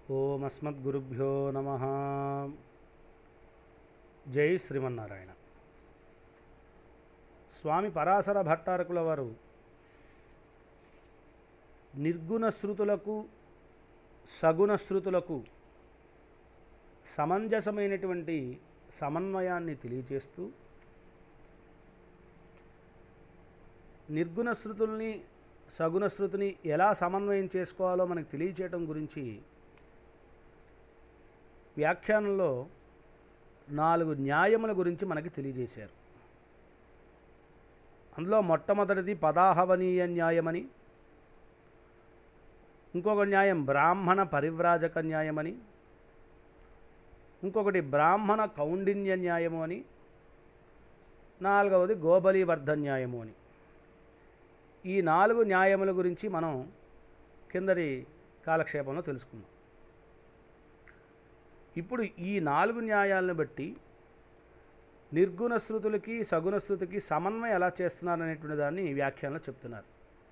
ఓం అస్మద్గురుభ్యో నమ జై శ్రీమన్నారాయణ స్వామి పరాశర భట్టారకుల వారు నిర్గుణ శృతులకు సగుణ శృతులకు సమంజసమైనటువంటి సమన్వయాన్ని తెలియజేస్తూ నిర్గుణ శృతుల్ని సగుణ శృతిని ఎలా సమన్వయం చేసుకోవాలో మనకు తెలియచేయటం గురించి వ్యాఖ్యానంలో నాలుగు న్యాయముల గురించి మనకి తెలియజేశారు అందులో మొట్టమొదటిది పదాహవనీయ న్యాయమని ఇంకొక న్యాయం బ్రాహ్మణ పరివ్రాజక న్యాయమని ఇంకొకటి బ్రాహ్మణ కౌండిన్య న్యాయము అని నాలుగవది గోబలీవర్ధ న్యాయము అని ఈ నాలుగు న్యాయముల గురించి మనం కిందటి కాలక్షేపంలో తెలుసుకుందాం ఇప్పుడు ఈ నాలుగు న్యాయాలను బట్టి నిర్గుణ శృతులకి సగుణ శృతికి సమన్వయం ఎలా చేస్తున్నారు అనేటువంటి దాన్ని వ్యాఖ్యానంలో చెప్తున్నారు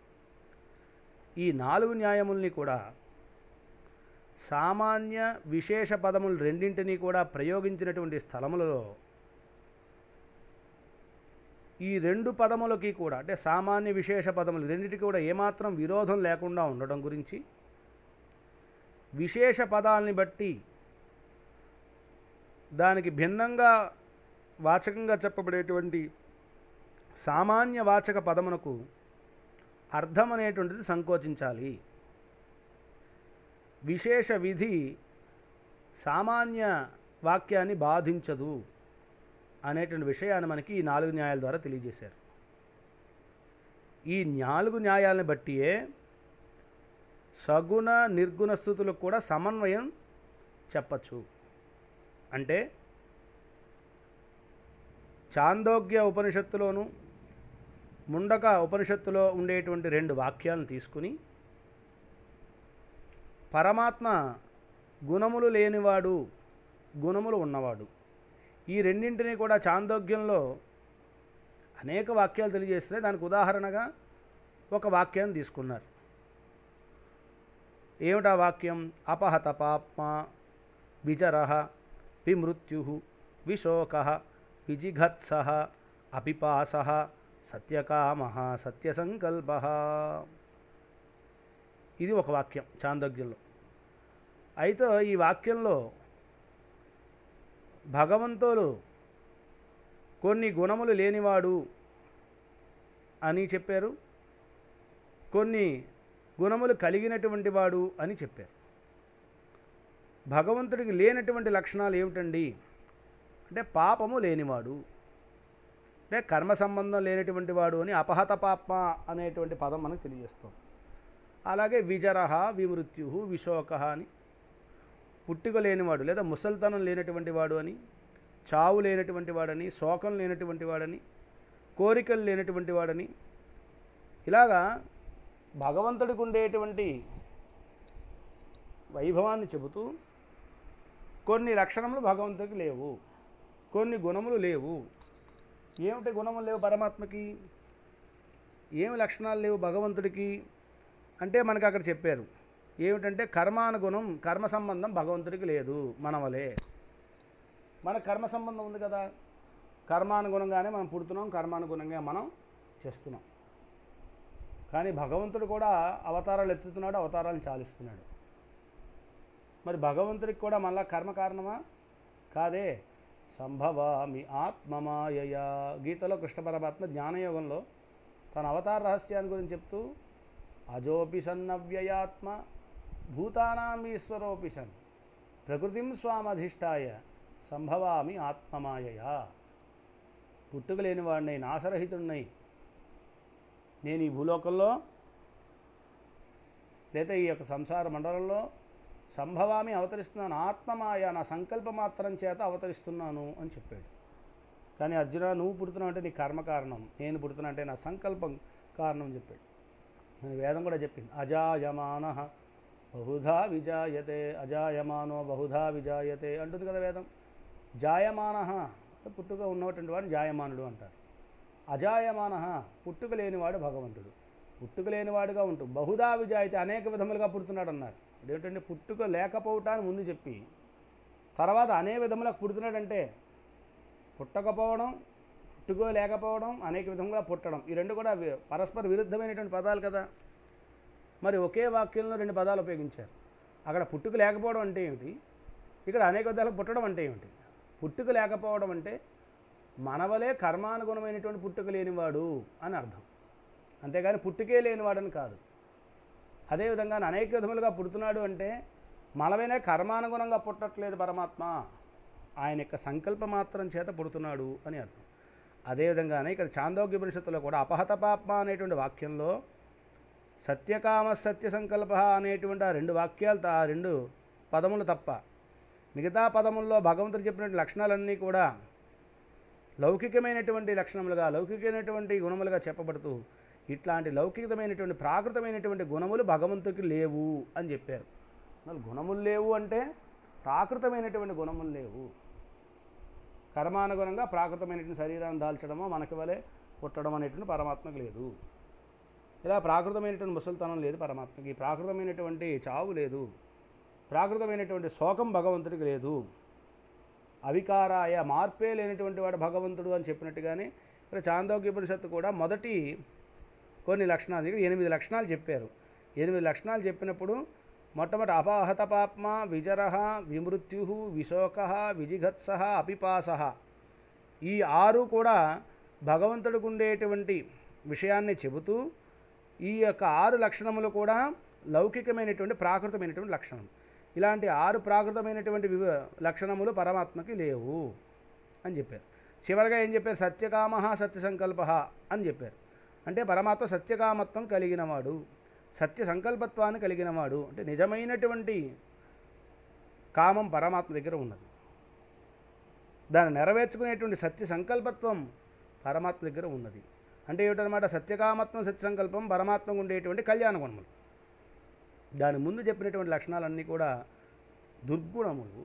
ఈ నాలుగు న్యాయముల్ని కూడా సామాన్య విశేష పదములు రెండింటినీ కూడా ప్రయోగించినటువంటి స్థలములలో ఈ రెండు పదములకి కూడా అంటే సామాన్య విశేష పదములు రెండింటికి కూడా ఏమాత్రం విరోధం లేకుండా ఉండడం గురించి విశేష పదాలని బట్టి దానికి భిన్నంగా వాచకంగా చెప్పబడేటువంటి సామాన్య వాచక పదమునకు అర్థం అనేటువంటిది సంకోచించాలి విశేష విధి సామాన్య వాక్యాన్ని బాధించదు అనేటువంటి విషయాన్ని మనకి ఈ నాలుగు న్యాయాల ద్వారా తెలియజేశారు ఈ నాలుగు న్యాయాలను బట్టియే సగుణ నిర్గుణ స్థుతులకు కూడా సమన్వయం చెప్పచ్చు అంటే చాందోగ్య ఉపనిషత్తులోను ముండక ఉపనిషత్తులో ఉండేటువంటి రెండు వాక్యాలను తీసుకుని పరమాత్మ గుణములు లేనివాడు గుణములు ఉన్నవాడు ఈ రెండింటినీ కూడా చాందోగ్యంలో అనేక వాక్యాలు తెలియజేస్తున్నాయి దానికి ఉదాహరణగా ఒక వాక్యాన్ని తీసుకున్నారు ఏమిటా వాక్యం అపహత పాప్మ విచర విమృత్యు విశోక విజిఘత్స అపిపాస సత్యకామ సత్యసంకల్ప ఇది ఒక వాక్యం చాందోగ్యంలో అయితే ఈ వాక్యంలో భగవంతుడు కొన్ని గుణములు లేనివాడు అని చెప్పారు కొన్ని గుణములు కలిగినటువంటి వాడు అని చెప్పారు భగవంతుడికి లేనటువంటి లక్షణాలు ఏమిటండి అంటే పాపము లేనివాడు అంటే కర్మ సంబంధం లేనటువంటి వాడు అని అపహత పాప అనేటువంటి పదం మనకు తెలియజేస్తుంది అలాగే విజరహ విమృత్యు విశోక అని పుట్టుక లేనివాడు లేదా ముసల్తనం లేనటువంటి వాడు అని చావు లేనటువంటి వాడని శోకం లేనటువంటి వాడని కోరికలు లేనటువంటి వాడని ఇలాగా భగవంతుడికి ఉండేటువంటి వైభవాన్ని చెబుతూ కొన్ని లక్షణములు భగవంతుడికి లేవు కొన్ని గుణములు లేవు ఏమిటి గుణములు లేవు పరమాత్మకి ఏమి లక్షణాలు లేవు భగవంతుడికి అంటే మనకు అక్కడ చెప్పారు ఏమిటంటే కర్మానుగుణం కర్మ సంబంధం భగవంతుడికి లేదు మన వలే మన కర్మ సంబంధం ఉంది కదా కర్మానుగుణంగానే మనం పుడుతున్నాం కర్మానుగుణంగా మనం చేస్తున్నాం కానీ భగవంతుడు కూడా అవతారాలు ఎత్తుతున్నాడు అవతారాలను చాలిస్తున్నాడు మరి భగవంతుడికి కూడా మళ్ళా కర్మ కారణమా కాదే సంభవామి ఆత్మమాయయ గీతలో కృష్ణ పరమాత్మ జ్ఞానయోగంలో తన అవతార రహస్యాన్ని గురించి చెప్తూ అజోపి సన్నవ్యయాత్మ భూతానాం ఈశ్వరోపి సన్ ప్రకృతిం స్వామధిష్టాయ సంభవామి ఆత్మమాయయా పుట్టుక లేని వాడినై నాశరహితుడినై నేను ఈ భూలోకంలో లేదా ఈ యొక్క సంసార మండలంలో సంభవామి అవతరిస్తున్నాను ఆత్మమాయ నా సంకల్ప మాత్రం చేత అవతరిస్తున్నాను అని చెప్పాడు కానీ అర్జున నువ్వు పుడుతున్నావు అంటే నీ కర్మ కారణం నేను పుడుతున్నా అంటే నా సంకల్పం కారణం అని చెప్పాడు అని వేదం కూడా చెప్పింది అజాయమాన బహుధా విజాయతే అజాయమానో బహుధా విజాయతే అంటుంది కదా వేదం జాయమాన పుట్టుక ఉన్నటువంటి వాడు జాయమానుడు అంటారు అజాయమాన పుట్టుక లేనివాడు భగవంతుడు పుట్టుక లేనివాడుగా ఉంటూ బహుదా విజాయితీ అనేక విధములుగా పుడుతున్నాడు అన్నారు అదేంటంటే పుట్టుక లేకపోవటాన్ని ముందు చెప్పి తర్వాత అనేక విధములకు పుడుతున్నాడంటే పుట్టకపోవడం పుట్టుకో లేకపోవడం అనేక విధంగా పుట్టడం ఈ రెండు కూడా వి- పరస్పర విరుద్ధమైనటువంటి పదాలు కదా మరి ఒకే వాక్యంలో రెండు పదాలు ఉపయోగించారు అక్కడ పుట్టుక లేకపోవడం అంటే ఏమిటి ఇక్కడ అనేక విధాలు పుట్టడం అంటే ఏమిటి పుట్టుక లేకపోవడం అంటే మనవలే కర్మానుగుణమైనటువంటి పుట్టుక లేనివాడు అని అర్థం అంతేగాని పుట్టుకే లేనివాడని కాదు అదేవిధంగా అనేక విధములుగా పుడుతున్నాడు అంటే మనమైనా కర్మానుగుణంగా పుట్టట్లేదు పరమాత్మ ఆయన యొక్క సంకల్ప మాత్రం చేత పుడుతున్నాడు అని అర్థం అదేవిధంగానే ఇక్కడ చాందోగ్యోపనిషత్తులో కూడా అపహత పాప అనేటువంటి వాక్యంలో సత్యకామ సత్య సంకల్ప అనేటువంటి ఆ రెండు వాక్యాలు త- ఆ రెండు పదములు తప్ప మిగతా పదముల్లో భగవంతుడు చెప్పినటువంటి లక్షణాలన్నీ కూడా లౌకికమైనటువంటి లక్షణములుగా లౌకికమైనటువంటి గుణములుగా చెప్పబడుతూ ఇట్లాంటి లౌకికమైనటువంటి ప్రాకృతమైనటువంటి గుణములు భగవంతుడికి లేవు అని చెప్పారు మరి గుణములు లేవు అంటే ప్రాకృతమైనటువంటి గుణములు లేవు కర్మానుగుణంగా ప్రాకృతమైనటువంటి శరీరాన్ని దాల్చడమో మనకి వలె పుట్టడం అనేటువంటి పరమాత్మకు లేదు ఇలా ప్రాకృతమైనటువంటి ముసలితనం లేదు పరమాత్మకి ప్రాకృతమైనటువంటి చావు లేదు ప్రాకృతమైనటువంటి శోకం భగవంతుడికి లేదు అవికారాయ మార్పే లేనటువంటి వాడు భగవంతుడు అని చెప్పినట్టుగానే ఇక్కడ చాందోగ్యోపనిషత్తు కూడా మొదటి కొన్ని లక్షణాలు ఇక్కడ ఎనిమిది లక్షణాలు చెప్పారు ఎనిమిది లక్షణాలు చెప్పినప్పుడు మొట్టమొదటి అపాహత పాప్మ విజర విమృత్యు విశోక విజిఘత్స అపిపాస ఈ ఆరు కూడా భగవంతుడికి ఉండేటువంటి విషయాన్ని చెబుతూ ఈ యొక్క ఆరు లక్షణములు కూడా లౌకికమైనటువంటి ప్రాకృతమైనటువంటి లక్షణం ఇలాంటి ఆరు ప్రాకృతమైనటువంటి వివ లక్షణములు పరమాత్మకి లేవు అని చెప్పారు చివరిగా ఏం చెప్పారు సత్యకామ సత్య సంకల్ప అని చెప్పారు అంటే పరమాత్మ సత్యకామత్వం కలిగినవాడు సత్య సంకల్పత్వాన్ని కలిగినవాడు అంటే నిజమైనటువంటి కామం పరమాత్మ దగ్గర ఉన్నది దాన్ని నెరవేర్చుకునేటువంటి సత్య సంకల్పత్వం పరమాత్మ దగ్గర ఉన్నది అంటే ఏమిటనమాట సత్యకామత్వం సత్య సంకల్పం పరమాత్మకు ఉండేటువంటి కళ్యాణ గుణములు దాని ముందు చెప్పినటువంటి లక్షణాలన్నీ కూడా దుర్గుణములు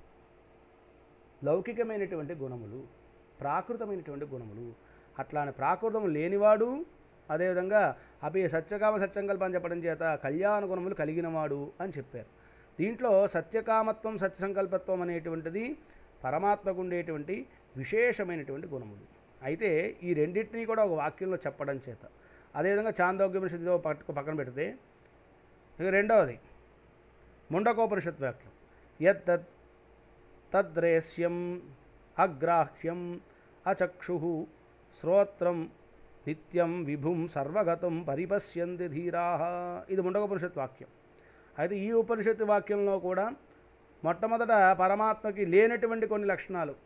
లౌకికమైనటువంటి గుణములు ప్రాకృతమైనటువంటి గుణములు అట్లానే ప్రాకృతము లేనివాడు అదేవిధంగా అవి సత్యకామ సత్యంకల్పం చెప్పడం చేత కళ్యాణ గుణములు కలిగినవాడు అని చెప్పారు దీంట్లో సత్యకామత్వం సత్యసంకల్పత్వం అనేటువంటిది పరమాత్మకు ఉండేటువంటి విశేషమైనటువంటి గుణములు అయితే ఈ రెండింటినీ కూడా ఒక వాక్యంలో చెప్పడం చేత అదేవిధంగా చాందోగ్యపనిషత్తులో పట్టుకు పక్కన పెడితే ఇక రెండవది ముండకోపనిషత్ వాక్యం యత్ తత్ తద్రేస్యం అగ్రాహ్యం అచక్షు శ్రోత్రం నిత్యం విభుం సర్వగతం పరిపశ్యంతి ధీరా ఇది ముండకోపనిషత్ వాక్యం అయితే ఈ ఉపనిషత్తు వాక్యంలో కూడా మొట్టమొదట పరమాత్మకి లేనటువంటి కొన్ని లక్షణాలు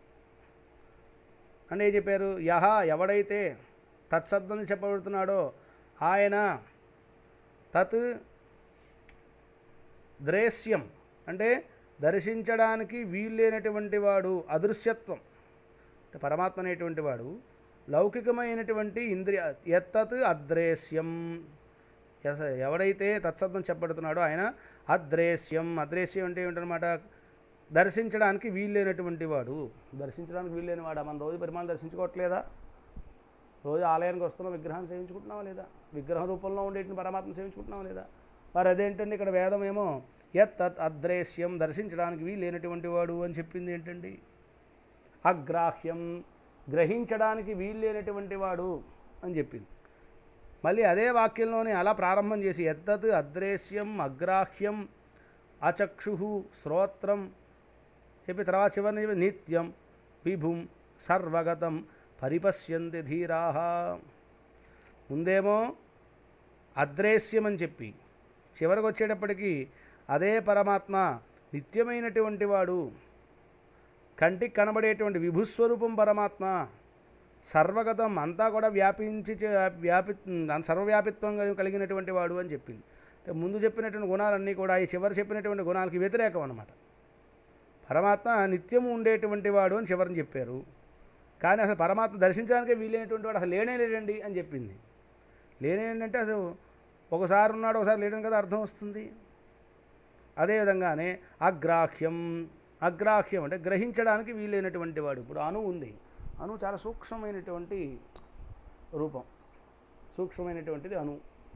అంటే ఏం చెప్పారు యహ ఎవడైతే తత్సబ్దని చెప్పబడుతున్నాడో ఆయన తత్ ద్రేశ్యం అంటే దర్శించడానికి వీల్లేనటువంటి వాడు అదృశ్యత్వం అంటే పరమాత్మ అనేటువంటి వాడు లౌకికమైనటువంటి ఇంద్రియ ఎత్తత్ అద్రేశ్యం ఎస- ఎవడైతే తత్సత్వం చెప్పబడుతున్నాడో ఆయన అద్రేశ్యం అద్రేశ్యం అంటే ఏమిటనమాట దర్శించడానికి వీల్లేనటువంటి వాడు దర్శించడానికి వీల్లేని వాడా మనం రోజు పరిమాణం దర్శించుకోవట్లేదా రోజు ఆలయానికి వస్తున్నాం విగ్రహాన్ని సేవించుకుంటున్నావా లేదా విగ్రహం రూపంలో ఉండేటువంటి పరమాత్మ సేవించుకుంటున్నావా లేదా మరి అదేంటండి ఇక్కడ వేదం ఏమో యత్ తత్ అద్రేశ్యం దర్శించడానికి వీల్లేనటువంటి వాడు అని చెప్పింది ఏంటండి అగ్రాహ్యం గ్రహించడానికి వీల్లేనటువంటి వాడు అని చెప్పింది మళ్ళీ అదే వాక్యంలోనే అలా ప్రారంభం చేసి ఎత్తత్ అద్రేశ్యం అగ్రాహ్యం అచక్షు శ్రోత్రం చెప్పి తర్వాత చివరిని చెప్పి నిత్యం విభుం సర్వగతం పరిపశ్యంతి ధీరాహ ముందేమో అద్రేశ్యం అని చెప్పి చివరికి వచ్చేటప్పటికి అదే పరమాత్మ నిత్యమైనటువంటి వాడు కంటికి కనబడేటువంటి విభుస్వరూపం పరమాత్మ సర్వగతం అంతా కూడా వ్యాపించి చే- వ్యాపి సర్వవ్యాపిత్వం కలిగినటువంటి వాడు అని చెప్పింది అయితే ముందు చెప్పినటువంటి గుణాలన్నీ కూడా ఈ చివరి చెప్పినటువంటి గుణాలకి వ్యతిరేకం అన్నమాట పరమాత్మ నిత్యము ఉండేటువంటి వాడు అని చివరిని చెప్పారు కానీ అసలు పరమాత్మ దర్శించడానికే వీలైనటువంటి వాడు అసలు లేనే లేడండి అని చెప్పింది లేనే అంటే అసలు ఒకసారి ఉన్నాడు ఒకసారి లేడని కదా అర్థం వస్తుంది అదేవిధంగానే అగ్రాహ్యం అగ్రాహ్యం అంటే గ్రహించడానికి వీలైనటువంటి వాడు ఇప్పుడు అణు ఉంది అణు చాలా సూక్ష్మమైనటువంటి రూపం సూక్ష్మమైనటువంటిది అణు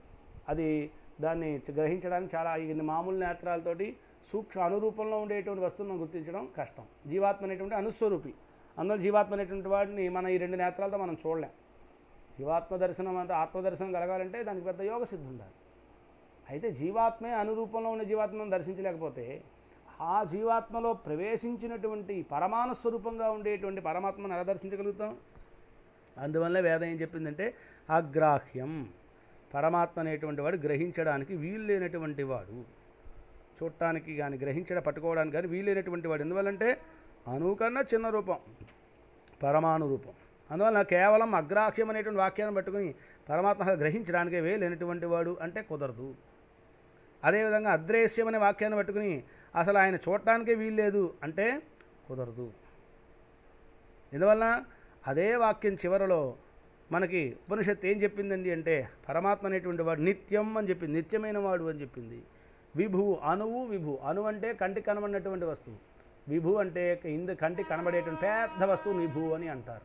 అది దాన్ని చ- గ్రహించడానికి చాలా ఇన్ని మామూలు నేత్రాలతోటి సూక్ష్మ అనురూపంలో ఉండేటువంటి వస్తువులను గుర్తించడం కష్టం జీవాత్మ అనేటువంటి అనుస్వరూపి అందులో జీవాత్మ అనేటువంటి వాడిని మన ఈ రెండు నేత్రాలతో మనం చూడలేం జీవాత్మ దర్శనం అంటే ఆత్మదర్శనం కలగాలంటే దానికి పెద్ద యోగ సిద్ధి ఉండాలి అయితే జీవాత్మే అనురూపంలో ఉన్న జీవాత్మను దర్శించలేకపోతే ఆ జీవాత్మలో ప్రవేశించినటువంటి పరమాణు స్వరూపంగా ఉండేటువంటి పరమాత్మను ఎలా దర్శించగలుగుతాం అందువల్ల వేదం ఏం చెప్పిందంటే అగ్రాహ్యం పరమాత్మ అనేటువంటి వాడు గ్రహించడానికి వీలు లేనటువంటి వాడు చూడటానికి కానీ గ్రహించడం పట్టుకోవడానికి కానీ వీలు లేనటువంటి వాడు ఎందువల్లంటే అణువు కన్నా చిన్న రూపం పరమాణు రూపం అందువల్ల కేవలం అగ్రాహ్యం అనేటువంటి వాక్యాన్ని పట్టుకుని పరమాత్మ అసలు గ్రహించడానికే వే లేనటువంటి వాడు అంటే కుదరదు అదేవిధంగా అద్రేశ్యం అనే వాక్యాన్ని పట్టుకుని అసలు ఆయన చూడటానికే వీల్లేదు అంటే కుదరదు ఎందువలన అదే వాక్యం చివరలో మనకి ఉపనిషత్తు ఏం చెప్పిందండి అంటే పరమాత్మ అనేటువంటి వాడు నిత్యం అని చెప్పింది నిత్యమైన వాడు అని చెప్పింది విభు అణువు విభు అణువు అంటే కంటికి కనబడినటువంటి వస్తువు విభు అంటే ఇందు కంటికి కనబడేటువంటి పెద్ద వస్తువు విభు అని అంటారు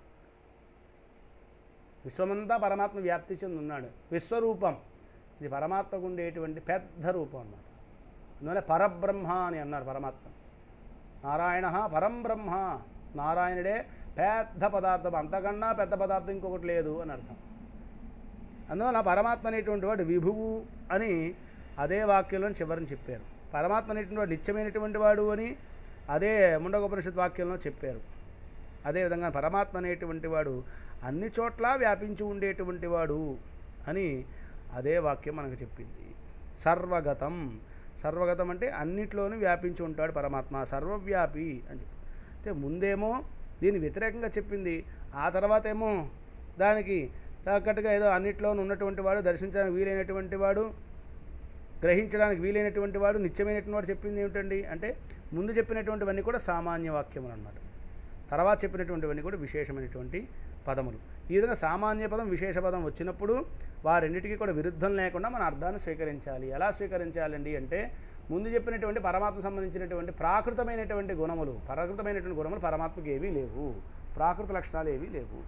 విశ్వమంతా పరమాత్మ వ్యాప్తి చెంది ఉన్నాడు విశ్వరూపం ఇది పరమాత్మకు ఉండేటువంటి పెద్ద రూపం అన్నమాట అందువల్ల పరబ్రహ్మ అని అన్నారు పరమాత్మ నారాయణ పరం బ్రహ్మ నారాయణుడే పెద్ద పదార్థం అంతకన్నా పెద్ద పదార్థం ఇంకొకటి లేదు అని అర్థం అందువల్ల పరమాత్మ అనేటువంటి వాడు విభువు అని అదే వాక్యంలో చివరిని చెప్పారు పరమాత్మ అనేటువంటి వాడు నిత్యమైనటువంటి వాడు అని అదే ముండగోపనిషత్ వాక్యంలో చెప్పారు అదేవిధంగా పరమాత్మ అనేటువంటి వాడు అన్ని చోట్ల వ్యాపించి ఉండేటువంటి వాడు అని అదే వాక్యం మనకు చెప్పింది సర్వగతం సర్వగతం అంటే అన్నిట్లోనూ వ్యాపించి ఉంటాడు పరమాత్మ సర్వవ్యాపి అని చెప్పి అయితే ముందేమో దీని వ్యతిరేకంగా చెప్పింది ఆ తర్వాత ఏమో దానికి తగ్గట్టుగా ఏదో అన్నిట్లోనూ ఉన్నటువంటి వాడు దర్శించడానికి వీలైనటువంటి వాడు గ్రహించడానికి వీలైనటువంటి వాడు నిత్యమైనటువంటి వాడు చెప్పింది ఏమిటండి అంటే ముందు చెప్పినటువంటివన్నీ కూడా సామాన్య వాక్యములు అనమాట తర్వాత చెప్పినటువంటివన్నీ కూడా విశేషమైనటువంటి పదములు ఈ విధంగా సామాన్య పదం విశేష పదం వచ్చినప్పుడు వారెన్నిటికీ కూడా విరుద్ధం లేకుండా మన అర్థాన్ని స్వీకరించాలి ఎలా స్వీకరించాలండి అంటే ముందు చెప్పినటువంటి పరమాత్మ సంబంధించినటువంటి ప్రాకృతమైనటువంటి గుణములు ప్రాకృతమైనటువంటి గుణములు పరమాత్మకి ఏవీ లేవు ప్రాకృత లక్షణాలు ఏవీ లేవు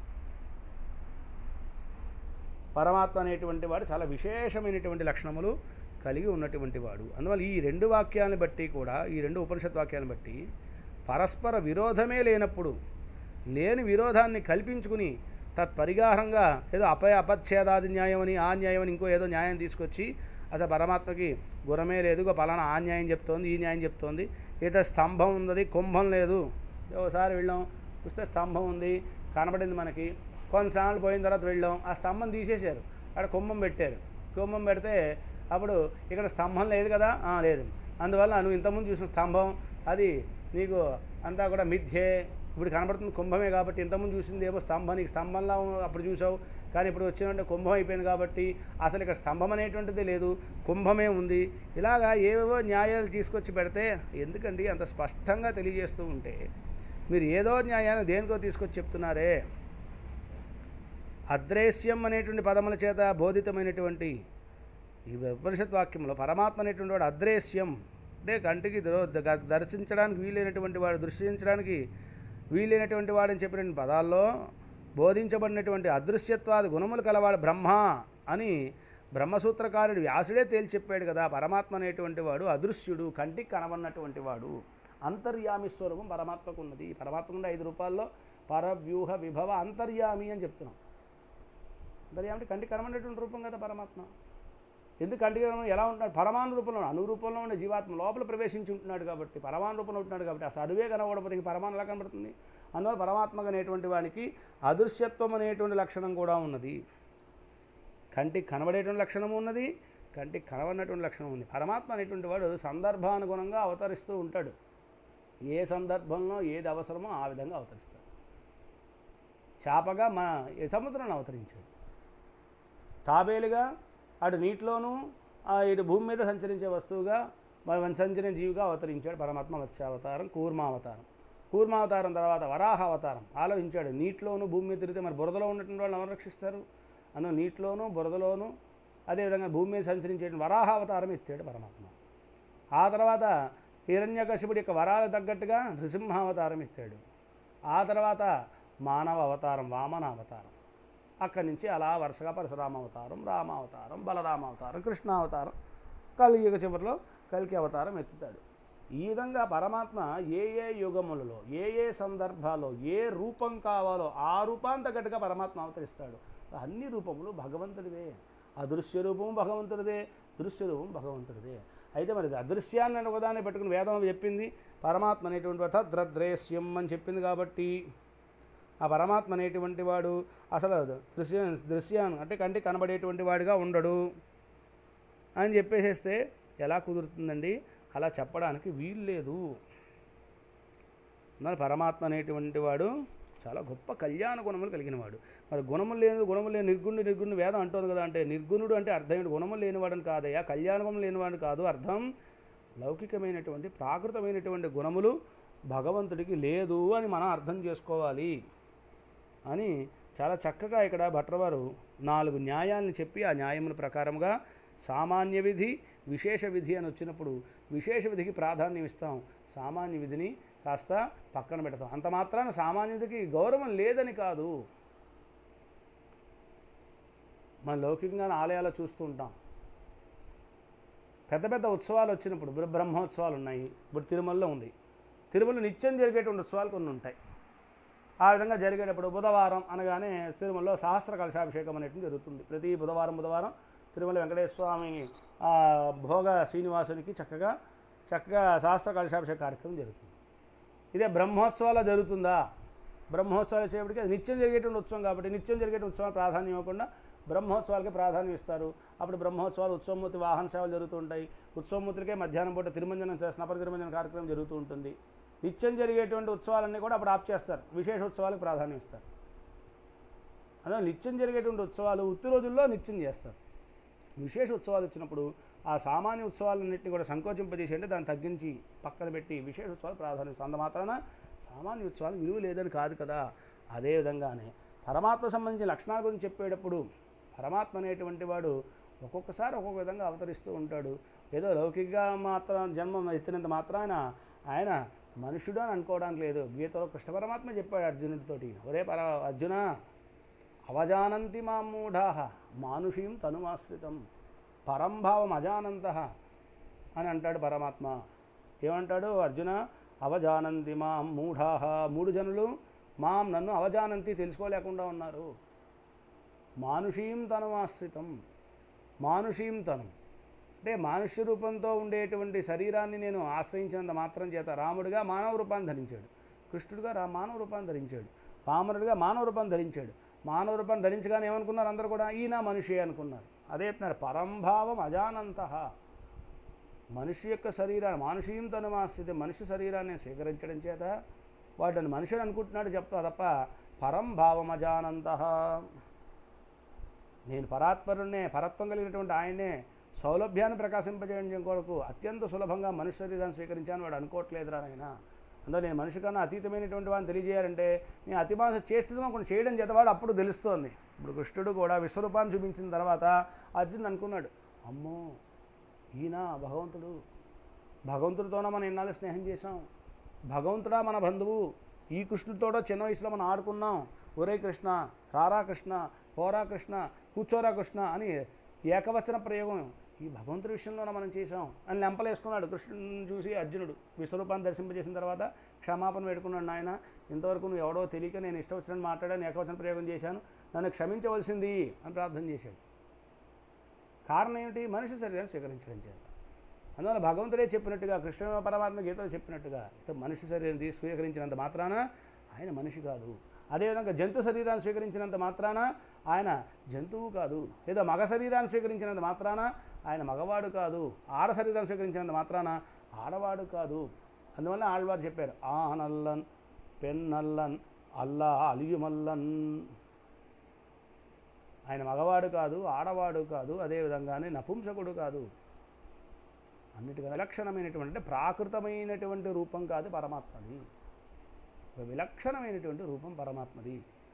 పరమాత్మ అనేటువంటి వాడు చాలా విశేషమైనటువంటి లక్షణములు కలిగి ఉన్నటువంటి వాడు అందువల్ల ఈ రెండు వాక్యాలను బట్టి కూడా ఈ రెండు ఉపనిషత్ వాక్యాలను బట్టి పరస్పర విరోధమే లేనప్పుడు లేని విరోధాన్ని కల్పించుకుని తత్పరిగాహంగా ఏదో అపయ అపచ్ఛేదాది న్యాయం అని ఆ న్యాయం అని ఇంకో ఏదో న్యాయం తీసుకొచ్చి అసలు పరమాత్మకి గురమే లేదు ఇగో పలానా ఆ న్యాయం చెప్తోంది ఈ న్యాయం చెప్తోంది ఏదో స్తంభం ఉన్నది కుంభం లేదు ఒకసారి వెళ్ళాం చూస్తే స్తంభం ఉంది కనబడింది మనకి కొన్నిసార్లు పోయిన తర్వాత వెళ్ళాం ఆ స్తంభం తీసేశారు అక్కడ కుంభం పెట్టారు కుంభం పెడితే అప్పుడు ఇక్కడ స్తంభం లేదు కదా "ఆ, లేదు అందువల్ల నువ్వు ఇంతకుముందు చూసిన స్తంభం అది నీకు అంతా కూడా మిథ్యే ఇప్పుడు కనబడుతుంది కుంభమే కాబట్టి ఇంతకుముందు చూసింది ఏమో స్తంభం నీకు స్తంభంలా ఉన్న- అప్పుడు చూసావు కానీ ఇప్పుడు వచ్చినట్టే కుంభం అయిపోయింది కాబట్టి అసలు ఇక్కడ స్తంభం అనేటువంటిది లేదు కుంభమే ఉంది ఇలాగా ఏవేవో న్యాయాలు తీసుకొచ్చి పెడితే ఎందుకండి అంత స్పష్టంగా తెలియజేస్తూ ఉంటే మీరు ఏదో న్యాయాన్ని దేనికో తీసుకొచ్చి చెప్తున్నారే అద్రేశ్యం అనేటువంటి పదముల చేత బోధితమైనటువంటి ఈ ఉపనిషత్ వాక్యంలో పరమాత్మ అనేటువంటి వాడు అద్రేశ్యం అంటే కంటికి దొ- ద- దర్శించడానికి వీలైనటువంటి వాడు దృశ్యించడానికి వీలైనటువంటి వాడని చెప్పిన పదాల్లో బోధించబడినటువంటి అదృశ్యత్వాది గుణములు కలవాడు బ్రహ్మ అని బ్రహ్మసూత్రకారుడు వ్యాసుడే తేల్చి చెప్పాడు కదా పరమాత్మ అనేటువంటి వాడు అదృశ్యుడు కంటికి కనబడినటువంటి వాడు అంతర్యామి స్వరూపం పరమాత్మకు ఉన్నది పరమాత్మ నుండి ఐదు రూపాల్లో పరవ్యూహ విభవ అంతర్యామి అని చెప్తున్నాం అంతర్యామి అంటే కంటికి కనబడినటువంటి రూపం కదా పరమాత్మ ఎందుకు కంటికి కనబడి ఎలా ఉంటున్నాడు పరమాణు రూపంలో అణు రూపంలో ఉండే జీవాత్మ లోపల ప్రవేశించి ఉంటున్నాడు కాబట్టి పరమాణు రూపంలో ఉంటున్నాడు కాబట్టి అసలు అడువే కనబడకపోతే ఇంక పరమాణు ఎలా కనబడుతుంది అందువల్ల పరమాత్మకు అనేటువంటి వానికి అదృశ్యత్వం అనేటువంటి లక్షణం కూడా ఉన్నది కంటికి కనబడేటువంటి లక్షణం ఉన్నది కంటికి కనబడినటువంటి లక్షణం ఉంది పరమాత్మ అనేటువంటి వాడు సందర్భానుగుణంగా అవతరిస్తూ ఉంటాడు ఏ సందర్భంలో ఏది అవసరమో ఆ విధంగా అవతరిస్తాడు చేపగా మా సముద్రంలో అవతరించాడు తాబేలుగా అటు నీటిలోనూ ఆ ఇటు భూమి మీద సంచరించే వస్తువుగా మరి సంచరించే జీవిగా అవతరించాడు పరమాత్మ మత్స్యావతారం కూర్మావతారం కూర్మావతారం తర్వాత వరాహ అవతారం ఆలోచించాడు నీటిలోనూ భూమి మీద తిరిగితే మరి బురదలో ఉన్నటువంటి వాళ్ళు ఎవరు రక్షిస్తారు అందులో నీటిలోనూ బురదలోనూ అదేవిధంగా భూమి మీద సంచరించే వరాహ అవతారం ఎత్తాడు పరమాత్మ ఆ తర్వాత హిరణ్యకశిపుడి యొక్క వరాలకు తగ్గట్టుగా నృసింహావతారం ఎత్తాడు ఆ తర్వాత మానవ అవతారం వామన అవతారం అక్కడి నుంచి అలా వరుసగా పరశురామ అవతారం రామ అవతారం బలరామ అవతారం కృష్ణ అవతారం కలియుగ చివరిలో కలికి అవతారం ఎత్తుతాడు ఈ విధంగా పరమాత్మ ఏ ఏ యుగములలో ఏ ఏ సందర్భాల్లో ఏ రూపం కావాలో ఆ రూపాన్ని తగ్గట్టుగా పరమాత్మ అవతరిస్తాడు అన్ని రూపములు భగవంతుడివే అదృశ్య రూపం భగవంతుడిదే దృశ్య రూపం భగవంతుడిదే అయితే మరి అదృశ్యాన్ని అని ఒకదాన్ని పెట్టుకుని వేదం చెప్పింది పరమాత్మ అనేటువంటి తద్రద్రేశ్యం అని చెప్పింది కాబట్టి ఆ పరమాత్మ అనేటువంటి వాడు అసలు దృశ్య దృశ్యాన్ని అంటే కంటికి కనబడేటువంటి వాడిగా ఉండడు అని చెప్పేసేస్తే ఎలా కుదురుతుందండి అలా చెప్పడానికి వీలు లేదు మరి పరమాత్మ అనేటువంటి వాడు చాలా గొప్ప కళ్యాణ గుణములు కలిగిన వాడు మరి గుణములు లేని గుణములు లేని నిర్గుణుడు నిర్గుణుడు వేదం అంటుంది కదా అంటే నిర్గుణుడు అంటే అర్థం ఏంటి గుణములు లేనివాడని కాదయ్యా కళ్యాణ గుణం లేనివాడు కాదు అర్థం లౌకికమైనటువంటి ప్రాకృతమైనటువంటి గుణములు భగవంతుడికి లేదు అని మనం అర్థం చేసుకోవాలి అని చాలా చక్కగా ఇక్కడ భట్రవారు నాలుగు న్యాయాలను చెప్పి ఆ న్యాయముల ప్రకారంగా సామాన్య విధి విశేష విధి అని వచ్చినప్పుడు విశేష విధికి ప్రాధాన్యం ఇస్తాం సామాన్య విధిని కాస్త పక్కన పెడతాం అంత మాత్రాన సామాన్య విధికి గౌరవం లేదని కాదు మన లౌకికంగా ఆలయాలు చూస్తూ ఉంటాం పెద్ద పెద్ద ఉత్సవాలు వచ్చినప్పుడు బ్ర- బ్రహ్మోత్సవాలు ఉన్నాయి ఇప్పుడు తిరుమలలో ఉంది తిరుమల నిత్యం జరిగేటువంటి ఉత్సవాలు కొన్ని ఉంటాయి ఆ విధంగా జరిగేటప్పుడు బుధవారం అనగానే తిరుమలలో సహస్ర కలశాభిషేకం అనేటువంటి జరుగుతుంది ప్రతి బుధవారం బుధవారం తిరుమల వెంకటేశ్వర స్వామి ఆ, భోగ శ్రీనివాసునికి చక్కగా చక్కగా సహస్ర కలశాభిషేక కార్యక్రమం జరుగుతుంది ఇదే బ్రహ్మోత్సవాలు జరుగుతుందా బ్రహ్మోత్సవాలు వచ్చేప్పటికి అది నిత్యం జరిగేటువంటి ఉత్సవం కాబట్టి నిత్యం జరిగేటువంటి ఉత్సవం ప్రాధాన్యం ఇవ్వకుండా బ్రహ్మోత్సవాలకి ప్రాధాన్యం ఇస్తారు అప్పుడు బ్రహ్మోత్సవాలు ఉత్సవమూర్తి వాహన సేవలు జరుగుతూ ఉంటాయి ఉత్సవమూర్తికే మధ్యాహ్నం పూట తిరుమంజనం స్నపర తిరుమంజన కార్యక్రమం జరుగుతూ ఉంటుంది నిత్యం జరిగేటువంటి ఉత్సవాలన్నీ కూడా అప్పుడు ఆప్ చేస్తారు విశేష ఉత్సవాలకు ప్రాధాన్యం ఇస్తారు అదే నిత్యం జరిగేటువంటి ఉత్సవాలు ఉత్తి రోజుల్లో నిత్యం చేస్తారు విశేష ఉత్సవాలు వచ్చినప్పుడు ఆ సామాన్య ఉత్సవాలన్నింటినీ కూడా సంకోచింపజేసి అంటే దాన్ని తగ్గించి పక్కన పెట్టి విశేష ఉత్సవాలు ప్రాధాన్యం ఇస్తారు అంత మాత్రాన సామాన్య ఉత్సవాలు విలువ లేదని కాదు కదా అదేవిధంగానే పరమాత్మ సంబంధించిన లక్షణాల గురించి చెప్పేటప్పుడు పరమాత్మ అనేటువంటి వాడు ఒక్కొక్కసారి ఒక్కొక్క విధంగా అవతరిస్తూ ఉంటాడు ఏదో లౌకికంగా మాత్రం జన్మ ఎత్తినంత మాత్రాన ఆయన మనుషుడు అని అనుకోవడానికి లేదు గీతలో కృష్ణ పరమాత్మ చెప్పాడు అర్జునుడితోటి ఒరే పర అర్జున అవజానంతి మా మూఢా మానుషీం తనుమాశ్రితం పరంభావం అజానంత అని అంటాడు పరమాత్మ ఏమంటాడు అర్జున అవజానంతి మా మూఢా మూడు జనులు మాం నన్ను అవజానంతి తెలుసుకోలేకుండా ఉన్నారు మానుషీం తనుమాశ్రితం మానుషీం తను అంటే మానుష్య రూపంతో ఉండేటువంటి శరీరాన్ని నేను ఆశ్రయించినంత మాత్రం చేత రాముడిగా మానవ రూపాన్ని ధరించాడు కృష్ణుడిగా రా మానవ రూపాన్ని ధరించాడు వామనుడిగా మానవ రూపాన్ని ధరించాడు మానవ రూపాన్ని ధరించగానే ఏమనుకున్నారు అందరూ కూడా ఈయన మనిషి అనుకున్నారు అదే చెప్తున్నారు పరంభావం అజానంత మనిషి యొక్క శరీరాన్ని మానుషీయం తనుమాస్థితి మనిషి శరీరాన్ని స్వీకరించడం చేత వాటిని మనిషిని అనుకుంటున్నాడు చెప్తా తప్ప పరంభావం అజానంత నేను పరాత్పరుణ్ణే పరత్వం కలిగినటువంటి ఆయనే సౌలభ్యాన్ని ప్రకాశింపజేయడం కొరకు అత్యంత సులభంగా మనిషి శరీరాన్ని స్వీకరించాను వాడు అనుకోవట్లేదురా ఆయన అందులో నేను మనిషి కన్నా అతీతమైనటువంటి వాడిని తెలియజేయాలంటే నేను అతిమాస చేస్తున్నాం కొన్ని చేయడం చేత వాడు అప్పుడు తెలుస్తోంది ఇప్పుడు కృష్ణుడు కూడా విశ్వరూపాన్ని చూపించిన తర్వాత అర్జున్ అనుకున్నాడు అమ్మో ఈయన భగవంతుడు భగవంతుడితోనే మనం ఎన్నాళ్ళు స్నేహం చేశాం భగవంతుడా మన బంధువు ఈ కృష్ణుడితోటో చిన్న వయసులో మనం ఆడుకున్నాం ఒరే కృష్ణ రారా కృష్ణ పోరా కృష్ణ కూర్చోరా కృష్ణ అని ఏకవచన ప్రయోగం ఈ భగవంతుడి విషయంలోనే మనం చేశాం అని లెంపలేసుకున్నాడు కృష్ణుని చూసి అర్జునుడు విశ్వరూపాన్ని దర్శింపజేసిన తర్వాత క్షమాపణ పెట్టుకున్నాడు నాయన ఇంతవరకు నువ్వు ఎవడో తెలియక నేను ఇష్టం వచ్చినట్టు మాట్లాడాను ఏకవచన ప్రయోగం చేశాను నన్ను క్షమించవలసింది అని ప్రార్థన చేశాడు కారణం ఏమిటి మనిషి శరీరాన్ని స్వీకరించడం చేత అందువల్ల భగవంతుడే చెప్పినట్టుగా కృష్ణ పరమాత్మ గీతలో చెప్పినట్టుగా ఇత మనిషి శరీరం తీ- స్వీకరించినంత మాత్రాన ఆయన మనిషి కాదు అదేవిధంగా జంతు శరీరాన్ని స్వీకరించినంత మాత్రాన ఆయన జంతువు కాదు లేదా మగ శరీరాన్ని స్వీకరించినంత మాత్రాన ఆయన మగవాడు కాదు ఆడ శరీరాన్ని స్వీకరించినంత మాత్రాన ఆడవాడు కాదు అందువల్ల ఆళ్వారు చెప్పారు ఆ నల్లన్ పెన్నల్లన్ అల్లా అలియుమల్లన్ ఆయన మగవాడు కాదు ఆడవాడు కాదు అదేవిధంగానే నపుంసకుడు కాదు అన్నిటికన్నా విలక్షణమైనటువంటి అంటే ప్రాకృతమైనటువంటి రూపం కాదు పరమాత్మది ఒక విలక్షణమైనటువంటి రూపం పరమాత్మది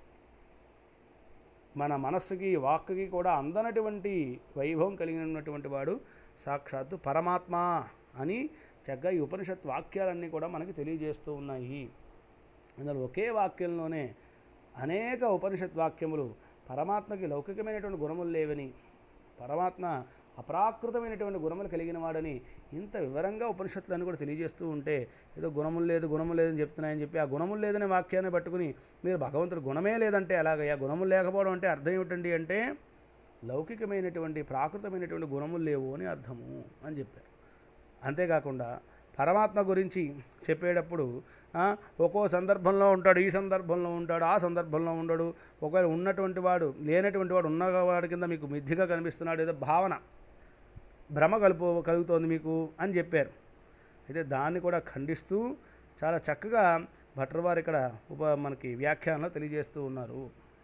మన మనస్సుకి వాక్కుకి కూడా అందనటువంటి వైభవం కలిగినటువంటి వాడు సాక్షాత్తు పరమాత్మ అని చక్కగా ఈ ఉపనిషత్ వాక్యాలన్నీ కూడా మనకి తెలియజేస్తూ ఉన్నాయి అందులో ఒకే వాక్యంలోనే అనేక ఉపనిషత్ వాక్యములు పరమాత్మకి లౌకికమైనటువంటి గుణములు లేవని పరమాత్మ అప్రాకృతమైనటువంటి గుణములు కలిగిన వాడని ఇంత వివరంగా ఉపనిషత్తులన్నీ కూడా తెలియజేస్తూ ఉంటే ఏదో గుణములు లేదు గుణములు లేదని చెప్తున్నాయని చెప్పి ఆ గుణములు లేదనే వాక్యాన్ని పట్టుకుని మీరు భగవంతుడు గుణమే లేదంటే ఎలాగయ్యా గుణములు లేకపోవడం అంటే అర్థం ఏమిటండి అంటే లౌకికమైనటువంటి ప్రాకృతమైనటువంటి గుణములు లేవు అని అర్థము అని చెప్పారు అంతేకాకుండా పరమాత్మ గురించి చెప్పేటప్పుడు ఆ, ఒక్కో సందర్భంలో ఉంటాడు ఈ సందర్భంలో ఉంటాడు ఆ సందర్భంలో ఉండడు ఒకవేళ ఉన్నటువంటి వాడు లేనటువంటి వాడు ఉన్నవాడి కింద మీకు మిథ్యగా కనిపిస్తున్నాడు ఏదో భావన భ్రమ కలుపు కలుగుతోంది మీకు అని చెప్పారు అయితే దాన్ని కూడా ఖండిస్తూ చాలా చక్కగా భట్టర్ వారు ఇక్కడ ఉప మనకి వ్యాఖ్యానంలో తెలియజేస్తూ ఉన్నారు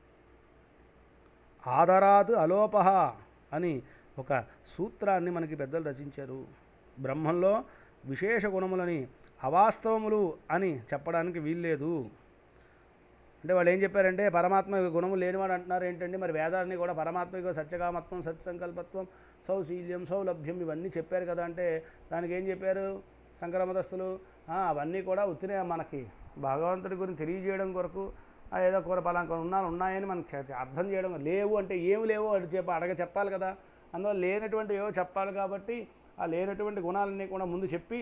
ఆదరాత్ అలోపహ అని ఒక సూత్రాన్ని మనకి పెద్దలు రచించారు బ్రహ్మంలో విశేష గుణములని అవాస్తవములు అని చెప్పడానికి వీల్లేదు అంటే వాళ్ళు ఏం చెప్పారంటే పరమాత్మ గుణము లేనివాడు అంటున్నారు ఏంటంటే మరి వేదాన్ని కూడా పరమాత్మకు సత్యకామత్వం సత్సంకల్పత్వం సౌశీల్యం సౌలభ్యం ఇవన్నీ చెప్పారు కదా అంటే దానికి ఏం చెప్పారు శంకరమతస్థులు "ఆ, అవన్నీ కూడా ఉత్తినే మనకి భగవంతుడి గురించి తెలియజేయడం కొరకు "ఆ, ఏదో కూర పలానా ఉన్నా ఉన్నాయని మనకు చె- అర్థం చేయడం లేవు అంటే ఏమి లేవో అటు చెప్ప అడగ చెప్పాలి కదా అందువల్ల లేనటువంటి ఏవో చెప్పాలి కాబట్టి ఆ లేనటువంటి గుణాలన్నీ కూడా ముందు చెప్పి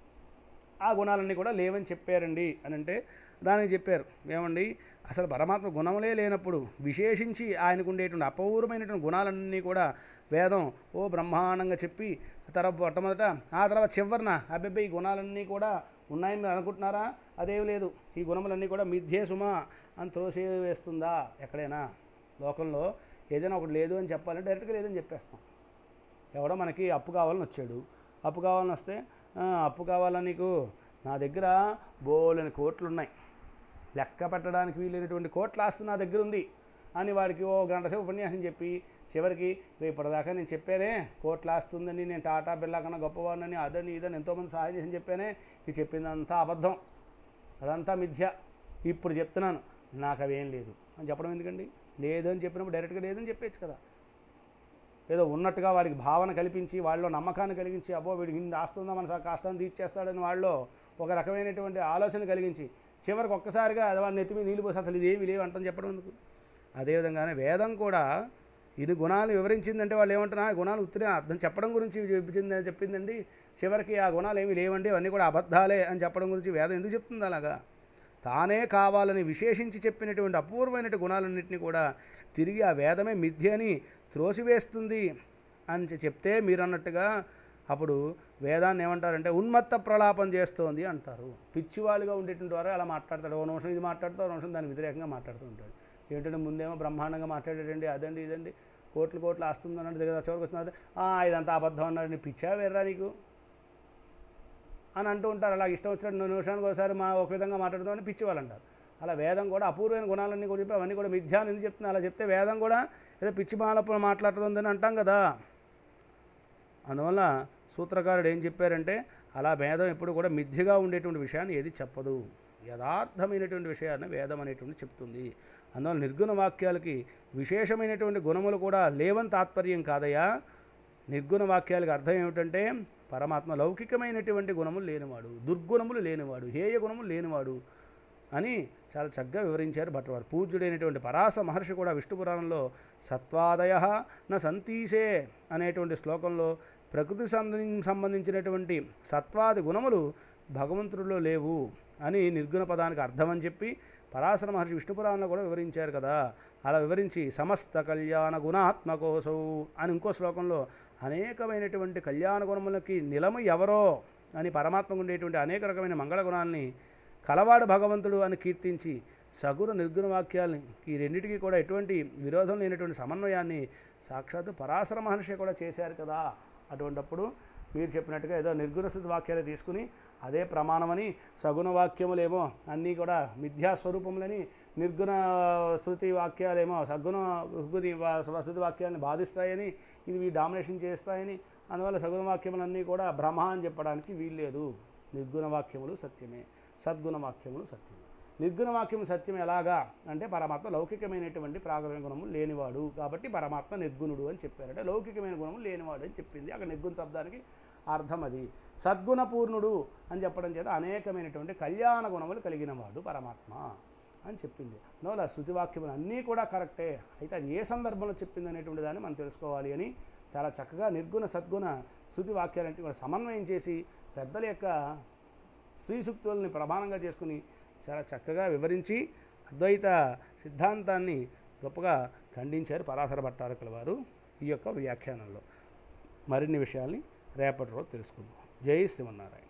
ఆ గుణాలన్నీ కూడా లేవని చెప్పారండి అని అంటే దానికి చెప్పారు ఏమండి అసలు పరమాత్మ గుణములే లేనప్పుడు విశేషించి ఆయనకు ఉండేటువంటి అపూర్వమైనటువంటి గుణాలన్నీ కూడా వేదం ఓ బ్రహ్మాండంగా చెప్పి తర్వాత మొట్టమొదట ఆ తర్వాత చివరిన అబ్బెబ్బే ఈ గుణాలన్నీ కూడా ఉన్నాయని మీరు అనుకుంటున్నారా అదేం లేదు ఈ గుణములన్నీ కూడా మిథ్యే సుమా అని త్రోసి వేస్తుందా ఎక్కడైనా లోకంలో ఏదైనా ఒకటి లేదు అని చెప్పాలంటే డైరెక్ట్గా లేదని చెప్పేస్తాం ఎవడో మనకి అప్పు కావాలని వచ్చాడు అప్పు కావాలని వస్తే "ఆ, అప్పు కావాలా నీకు నా దగ్గర బోలని కోట్లు ఉన్నాయి లెక్క పెట్టడానికి వీలైనటువంటి కోట్ల ఆస్తి నా దగ్గర ఉంది అని వాడికి ఓ గంట సేపు ఉపన్యాసం చెప్పి చివరికి "రేపు ఇప్పటిదాకా నేను చెప్పానే కోట్ల ఆస్తి ఉందని నేను టాటా బిర్లా కన్నా గొప్పవాడినని అదని ఇదని ఎంతోమంది సహాయం చేసి చెప్పానే ఇది చెప్పిందంతా అబద్ధం అదంతా మిథ్య ఇప్పుడు చెప్తున్నాను నాకు అవేం లేదు అని చెప్పడం ఎందుకండి లేదు అని చెప్పినప్పుడు డైరెక్ట్గా లేదని చెప్పేచ్చు కదా ఏదో ఉన్నట్టుగా వాడికి భావన కల్పించి వాళ్ళలో నమ్మకాన్ని కలిగించి అబ్బో వీడికి ఇన్ని ఆస్తుందా మన సా- కష్టాన్ని తీర్చేస్తాడని వాళ్ళలో ఒక రకమైనటువంటి ఆలోచన కలిగించి చివరికి ఒక్కసారిగా అది వాళ్ళ నెత్తి మీద నీళ్ళు పోసి అసలు ఇది ఏమి లేవు అంటని చెప్పడం ఎందుకు అదేవిధంగానే వేదం కూడా ఇది గుణాలు వివరించిందంటే వాళ్ళు ఏమంటున్నా ఆ గుణాలు ఉత్తినే అర్థం చెప్పడం గురించి చెప్పింది చెప్పిందండి చివరికి ఆ గుణాలు ఏమీ లేవండి అవన్నీ కూడా అబద్ధాలే అని చెప్పడం గురించి వేదం ఎందుకు చెప్తుంది అలాగా తానే కావాలని విశేషించి చెప్పినటువంటి అపూర్వమైన గుణాలన్నింటినీ కూడా తిరిగి ఆ వేదమే మిథ్య అని త్రోసివేస్తుంది అని చె- చెప్తే మీరు అన్నట్టుగా అప్పుడు వేదాన్ని ఏమంటారంటే ఉన్మత్త ప్రలాపం చేస్తోంది అంటారు పిచ్చివాళ్ళుగా ఉండేటువంటి వారు అలా మాట్లాడతాడు ఓ నిమిషం ఇది మాట్లాడుతూ ఓ నిమిషం దాని వ్యతిరేకంగా మాట్లాడుతూ ఉంటాడు ఏంటంటే ముందేమో బ్రహ్మాండంగా మాట్లాడాడండి అదండి ఇదండి కోట్లు కోట్లు ఆస్తుంది అన్నట్టు దగ్గర చివరికి వస్తున్నది ఇదంతా అబద్ధం అన్నాడు పిచ్చా వేర్రా నీకు అని అంటూ ఉంటారు అలా ఇష్టం వచ్చినట్టు రెండు నిమిషానికి ఒకసారి మా ఒక విధంగా మాట్లాడుతామని పిచ్చి వాళ్ళు అంటారు అలా వేదం కూడా అపూర్వమైన గుణాలన్నీ కూడా చెప్పి అవన్నీ కూడా మిథ్యా అని ఎందుకు చెప్తున్నా అలా చెప్తే వేదం కూడా ఏదో పిచ్చి మాలప్పుడు మాట్లాడుతుందని అంటాం కదా అందువల్ల సూత్రకారుడు ఏం చెప్పారంటే అలా వేదం ఎప్పుడు కూడా మిథ్యగా ఉండేటువంటి విషయాన్ని ఏది చెప్పదు యథార్థమైనటువంటి విషయాన్ని వేదం అనేటువంటి చెప్తుంది అందువల్ల నిర్గుణ వాక్యాలకి విశేషమైనటువంటి గుణములు కూడా లేవని తాత్పర్యం కాదయ్యా నిర్గుణ వాక్యాలకు అర్థం ఏమిటంటే పరమాత్మ లౌకికమైనటువంటి గుణములు లేనివాడు దుర్గుణములు లేనివాడు హేయ గుణములు లేనివాడు అని చాలా చక్కగా వివరించారు భట్టవారు పూజ్యుడైనటువంటి పరాస మహర్షి కూడా విష్ణు పురాణంలో సత్వాదయ న సంతీసే అనేటువంటి శ్లోకంలో ప్రకృతి సంబంధి- సంబంధించినటువంటి సత్వాది గుణములు భగవంతుడిలో లేవు అని నిర్గుణ పదానికి అర్థం అని చెప్పి పరాశర మహర్షి విష్ణు పురాణంలో కూడా వివరించారు కదా అలా వివరించి సమస్త కళ్యాణ గుణాత్మకోసౌ అని ఇంకో శ్లోకంలో అనేకమైనటువంటి కళ్యాణ గుణములకి నిలము ఎవరో అని పరమాత్మకు ఉండేటువంటి అనేక రకమైన మంగళ గుణాలని కలవాడు భగవంతుడు అని కీర్తించి సగుణ నిర్గుణ వాక్యాల్ని ఈ రెండింటికి కూడా ఎటువంటి విరోధం లేనటువంటి సమన్వయాన్ని సాక్షాత్తు పరాశర మహర్షి కూడా చేశారు కదా అటువంటప్పుడు మీరు చెప్పినట్టుగా ఏదో నిర్గుణ స్థితి వాక్యాలు తీసుకుని అదే ప్రమాణమని సగుణ వాక్యములేమో అన్నీ కూడా మిథ్యాస్వరూపములని నిర్గుణ శృతి వాక్యాలేమో సగుణ శృతి వా- శృతి వాక్యాలను బాధిస్తాయని ఇవి డామినేషన్ చేస్తాయని అందువల్ల సగుణ వాక్యములన్నీ కూడా భ్రమ అని చెప్పడానికి వీల్లేదు నిర్గుణ వాక్యములు సత్యమే సద్గుణ వాక్యములు సత్యమే నిర్గుణ వాక్యము సత్యం ఎలాగా అంటే పరమాత్మ లౌకికమైనటువంటి ప్రాకరణ గుణములు లేనివాడు కాబట్టి పరమాత్మ నిర్గుణుడు అని చెప్పారు అంటే లౌకికమైన గుణములు లేనివాడు అని చెప్పింది అక్కడ నిర్గుణ శబ్దానికి అర్థం అది సద్గుణ పూర్ణుడు అని చెప్పడం చేత అనేకమైనటువంటి కళ్యాణ గుణములు కలిగినవాడు పరమాత్మ అని చెప్పింది అందువల్ల శృతి వాక్యములు అన్నీ కూడా కరెక్టే అయితే అది ఏ సందర్భంలో చెప్పింది అనేటువంటి దాన్ని మనం తెలుసుకోవాలి అని చాలా చక్కగా నిర్గుణ సద్గుణ శృతి వాక్యాలంటే కూడా సమన్వయం చేసి పెద్దల యొక్క శ్రీ సూక్తుల్ని ప్రమాణంగా చేసుకుని చాలా చక్కగా వివరించి అద్వైత సిద్ధాంతాన్ని గొప్పగా ఖండించారు పరాశర భట్టారకుల వారు ఈ యొక్క వ్యాఖ్యానంలో మరిన్ని విషయాల్ని రేపటి రోజు తెలుసుకుందాం జై శ్రీమన్నారాయణ